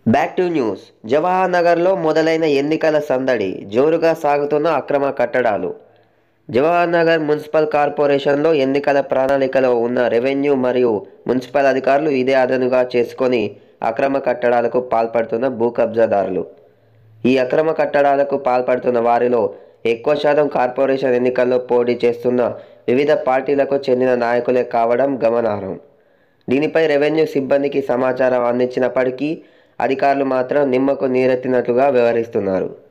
back to news Jawahar నగర్లో మొదలైన ఎన్నికల సందడి జోరుగా సాగుతున్న అక్రమ కట్టడాలు జవహర్ నగర్ మున్సిపల్ కార్పొరేషన్లో ఎన్నికల ప్రణాళికలో ఉన్న రెవెన్యూ మరియు మున్సిపల్ అధికారులు ఇదే అదనుగా చేసుకొని అక్రమ కట్టడాలకు పాల్పడుతున్న భూ కబ్జాదారులు ఈ అక్రమ కట్టడాలకు పాల్పడుతున్న వారిలో ఎక్కువ శాతం కార్పొరేషన్ ఎన్నికల్లో పోటీ చేస్తున్న వివిధ పార్టీలకు చెందిన నాయకులే కావడం గమనార్హం దీనిపై రెవెన్యూ సిబ్బందికి సమాచారం అందించినప్పటికీ అధికారులు మాత్రం నిమ్మకు నీరెత్తినట్లుగా వ్యవహరిస్తున్నారు